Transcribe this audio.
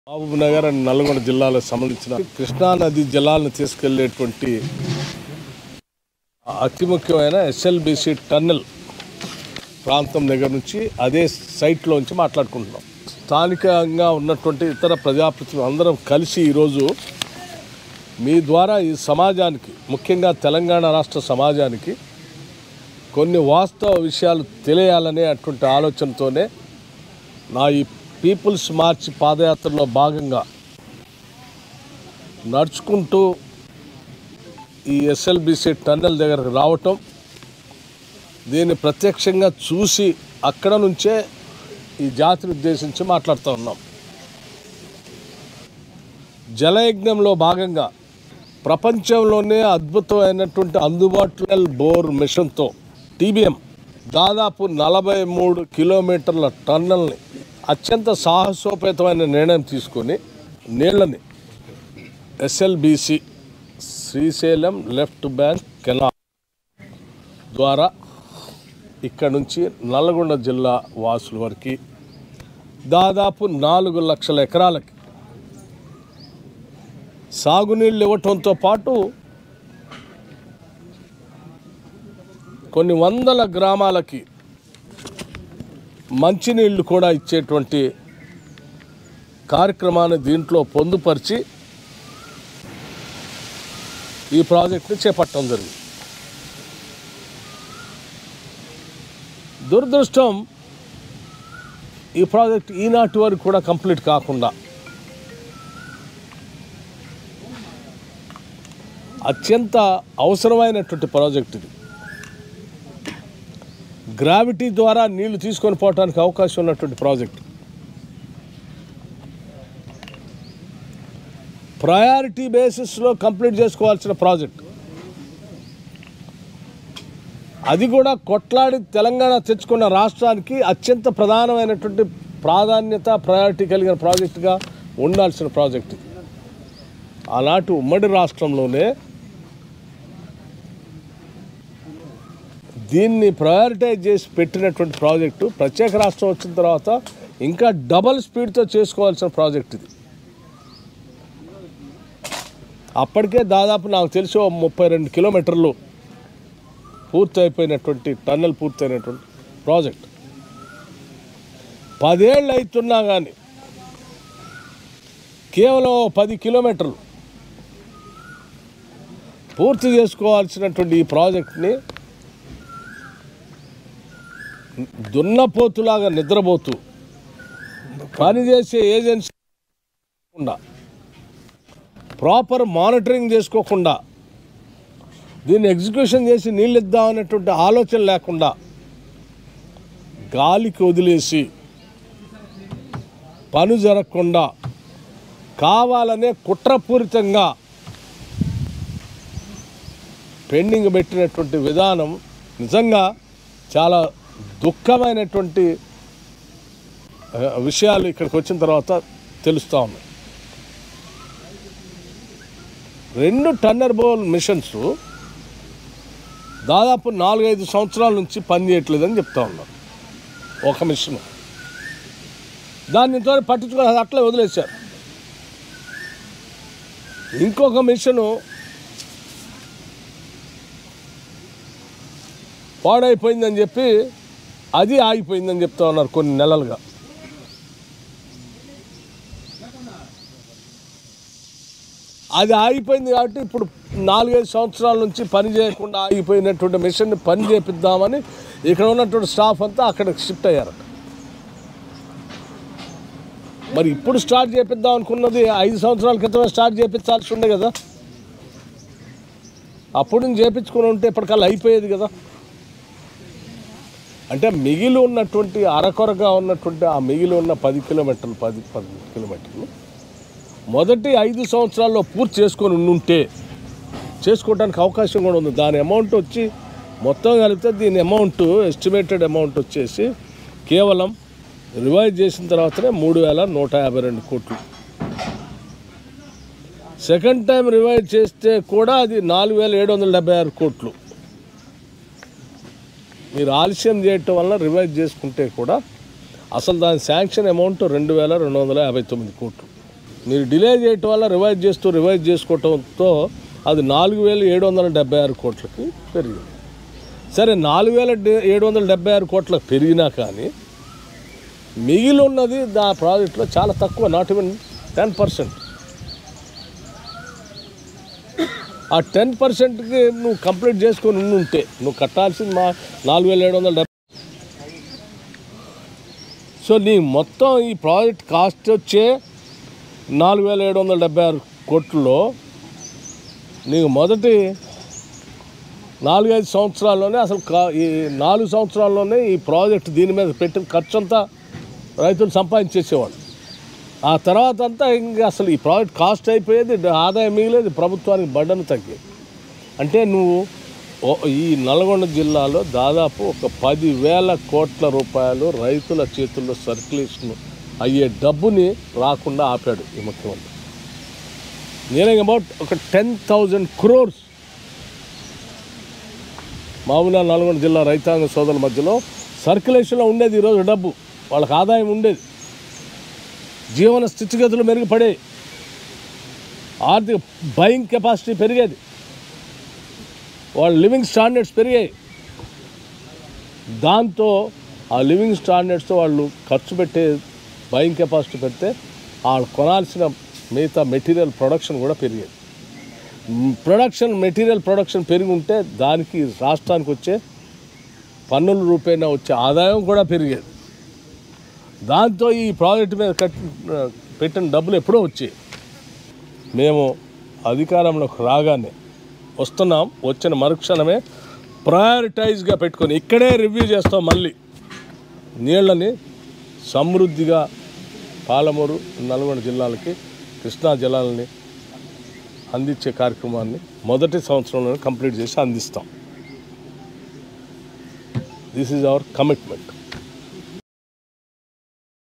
Mahabub Nagar and Nalgonda జిల్లాలకు సంబంధించిన కృష్ణా నది జలాలను తీసుకెళ్లేటువంటి అతి ముఖ్యమైన ఎస్ఎల్బిసి టన్నెల్ ప్రాంతం దగ్గర నుంచి అదే సైట్లోంచి మాట్లాడుకుంటున్నాం స్థానికంగా ఉన్నటువంటి ఇతర ప్రజాప్రతినిధులు అందరం కలిసి ఈరోజు మీ ద్వారా ఈ సమాజానికి ముఖ్యంగా తెలంగాణ రాష్ట్ర సమాజానికి కొన్ని వాస్తవ విషయాలు తెలియాలనే అటువంటి ఆలోచనతోనే నా ఈ పీపుల్స్ మార్చ్ పాదయాత్రలో భాగంగా నడుచుకుంటూ ఈ ఎస్ఎల్బిసి టన్నెల్ దగ్గరకు రావటం దీన్ని ప్రత్యక్షంగా చూసి అక్కడ నుంచే ఈ జాతిని ఉద్దేశించి మాట్లాడుతూ ఉన్నాం జలయజ్ఞంలో భాగంగా ప్రపంచంలోనే అద్భుతమైనటువంటి అందుబాటులో బోర్ మిషన్తో టీబీఎం దాదాపు నలభై మూడు కిలోమీటర్ల టన్నల్ని అత్యంత సాహసోపేతమైన నిర్ణయం తీసుకొని నీళ్ళని SLBC Srisailam left bank canal ద్వారా ఇక్కడ నుంచి నల్గొండ జిల్లా వాసుల వరకు దాదాపు నాలుగు లక్షల ఎకరాలకి సాగునీళ్ళు ఇవ్వటంతో పాటు కొన్ని వందల గ్రామాలకి మంచినీళ్ళు కూడా ఇచ్చేటువంటి కార్యక్రమాన్ని దీంట్లో పొందుపరిచి ఈ ప్రాజెక్ట్ని చేపట్టడం జరిగింది దురదృష్టం ఈ ప్రాజెక్ట్ ఈనాటి వరకు కూడా కంప్లీట్ కాకుండా అత్యంత అవసరమైనటువంటి ప్రాజెక్ట్ ఇది గ్రావిటీ ద్వారా నీళ్లు తీసుకొని పోవడానికి అవకాశం ఉన్నటువంటి ప్రాజెక్ట్ ప్రయారిటీ బేసిస్లో కంప్లీట్ చేసుకోవాల్సిన ప్రాజెక్ట్ అది కూడా కొట్లాడి తెలంగాణ తెచ్చుకున్న రాష్ట్రానికి అత్యంత ప్రధానమైనటువంటి ప్రాధాన్యత ప్రయారిటీ కలిగిన ప్రాజెక్టుగా ఉండాల్సిన ప్రాజెక్ట్ ఇది ఆనాటి ఉమ్మడి రాష్ట్రంలోనే దీన్ని ప్రయారిటైజ్ చేసి పెట్టినటువంటి ప్రాజెక్టు ప్రత్యేక రాష్ట్రం వచ్చిన తర్వాత ఇంకా డబల్ స్పీడ్తో చేసుకోవాల్సిన ప్రాజెక్ట్ ఇది అప్పటికే దాదాపు నాకు తెలిసి ఓ ముప్పై రెండు కిలోమీటర్లు పూర్తి అయిపోయినటువంటి టన్నెల్ పూర్తయినటువంటి ప్రాజెక్ట్ పదేళ్ళు అవుతున్నా కానీ కేవలం ఓ పది కిలోమీటర్లు పూర్తి చేసుకోవాల్సినటువంటి ఈ ప్రాజెక్ట్ని దున్నపోతులాగా నిద్రపోతూ పనిచేసే ఏజెన్సీ లేకుండా, ప్రాపర్ మానిటరింగ్ చేసుకోకుండా దీన్ని ఎగ్జిక్యూషన్ చేసి నీళ్ళు ఇద్దామనేటువంటి ఆలోచన లేకుండా గాలికి వదిలేసి పని జరగకుండా కావాలనే కుట్రపూరితంగా పెండింగ్ పెట్టినటువంటి విధానం నిజంగా చాలా దుఃఖమైనటువంటి ఆ, విషయాలు ఇక్కడికి వచ్చిన తర్వాత తెలుస్తూ ఉన్నాయి రెండు టన్నర్ బోల్ మిషన్స్ దాదాపు నాలుగైదు సంవత్సరాల నుంచి పనిచేయట్లేదని చెప్తా ఉన్నారు ఒక మిషన్ దాన్ని ఇంతవరకు పట్టించుకొని అది అట్లే వదిలేశారు ఇంకొక మిషను పాడైపోయిందని చెప్పి అది ఆగిపోయిందని చెప్తా ఉన్నారు కొన్ని నెలలుగా అది ఆగిపోయింది కాబట్టి ఇప్పుడు నాలుగైదు సంవత్సరాల నుంచి పని చేయకుండా ఆగిపోయినటువంటి మిషన్ని పని చేపిద్దామని ఇక్కడ ఉన్నటువంటి స్టాఫ్ అంతా అక్కడికి షిఫ్ట్ అయ్యారట మరి ఇప్పుడు స్టార్ట్ చేపిద్దాం అనుకున్నది ఐదు సంవత్సరాల క్రితమే స్టార్ట్ చేపించాల్సి ఉండే కదా అప్పుడు నుంచి చేపించుకుని ఉంటే ఇప్పటికల్లా అయిపోయేది కదా అంటే మిగిలి ఉన్నటువంటి అరకొరగా ఉన్నటువంటి ఆ మిగిలి ఉన్న పది కిలోమీటర్లు పది పది కిలోమీటర్లు మొదటి ఐదు సంవత్సరాల్లో పూర్తి చేసుకొని ఉంటే చేసుకోవడానికి అవకాశం కూడా ఉంది దాని అమౌంట్ వచ్చి మొత్తం కలిపితే దీని అమౌంట్ ఎస్టిమేటెడ్ అమౌంట్ వచ్చేసి కేవలం రివైజ్ చేసిన తర్వాతనే మూడు వేల నూట యాభై రెండు కోట్లు సెకండ్ టైం రివైజ్ చేస్తే కూడా అది నాలుగు వేల ఏడు వందల డెబ్బై ఆరు కోట్లు మీరు ఆలస్యం చేయటం వల్ల రివైజ్ చేసుకుంటే కూడా అసలు దాని శాంక్షన్ అమౌంట్ రెండు వేల రెండు వందల యాభై తొమ్మిది కోట్లు మీరు డిలే చేయటం వల్ల రివైజ్ చేస్తూ రివైజ్ చేసుకోవటంతో అది నాలుగు వేల ఏడు వందల డెబ్బై ఆరు కోట్లకి పెరిగింది సరే నాలుగు వేల ఏడు వందల డెబ్బై ఆరు కోట్లకు పెరిగినా కానీ మిగిలి ఉన్నది దా ప్రాజెక్టులో చాలా తక్కువ నాట్ ఈవెన్ టెన్ పర్సెంట్ ఆ టెన్ పర్సెంట్కి నువ్వు కంప్లీట్ చేసుకొని ఉండి ఉంటే నువ్వు కట్టాల్సింది మా నాలుగు వేల ఏడు వందల డెబ్బై సో నీ మొత్తం ఈ ప్రాజెక్ట్ కాస్ట్ వచ్చే నాలుగు వేల ఏడు వందల డెబ్బై ఆరు కోట్లలో నీకు మొదటి నాలుగైదు సంవత్సరాల్లోనే అసలు కా- ఈ నాలుగు సంవత్సరాల్లోనే ఈ ప్రాజెక్ట్ దీని మీద పెట్టిన ఖర్చు అంతా రైతులు సంపాదించేసేవాళ్ళు ఆ తర్వాత అంతా ఇంకా అసలు ఈ ప్రాజెక్ట్ కాస్ట్ అయిపోయేది డ- ఆదాయం మిగిలేదు ప్రభుత్వానికి బడ్డను తగ్గేది అంటే నువ్వు ఓ- ఈ నల్గొండ జిల్లాలో దాదాపు ఒక పదివేల కోట్ల రూపాయలు రైతుల చేతుల్లో సర్క్యులేషన్ అయ్యే డబ్బుని రాకుండా ఆపాడు ఈ ముఖ్యమంత్రి నేనింగ్ అబౌట్ ఒక టెన్ థౌజండ్ క్రోర్స్ మామూలుగా నల్గొండ జిల్లా రైతాంగ సోదరుల మధ్యలో సర్క్యులేషన్లో ఉండేది ఈరోజు డబ్బు వాళ్ళకి ఆదాయం ఉండేది జీవన స్థితిగతులు మెరుగుపడేవి ఆర్థిక బయింగ్ కెపాసిటీ పెరిగేది వాళ్ళ లివింగ్ స్టాండర్డ్స్ పెరిగాయి దాంతో ఆ లివింగ్ స్టాండర్డ్స్ వాళ్ళు ఖర్చు పెట్టే బయింగ్ కెపాసిటీ పెడితే వాళ్ళు కొనాల్సిన మిగతా మెటీరియల్ ప్రొడక్షన్ కూడా పెరిగేది ప్రొడక్షన్ మెటీరియల్ ప్రొడక్షన్ పెరిగి ఉంటే దానికి రాష్ట్రానికి వచ్చే పన్నుల రూపేణా వచ్చే ఆదాయం కూడా పెరిగేది దాంతో ఈ ప్రాజెక్టు మీద కట్టి పెట్టిన డబ్బులు ఎప్పుడో వచ్చాయి మేము అధికారంలోకి రాగానే వస్తున్నాం వచ్చిన మరుక్షణమే ప్రయారిటైజ్గా పెట్టుకొని ఇక్కడే రివ్యూ చేస్తాం మళ్ళీ నీళ్ళని సమృద్ధిగా పాలమూరు నల్గొండ జిల్లాలకి కృష్ణా జలాలని అందించే కార్యక్రమాన్ని మొదటి సంవత్సరంలోనే కంప్లీట్ చేసి అందిస్తాం దిస్ ఈజ్ అవర్ కమిట్మెంట్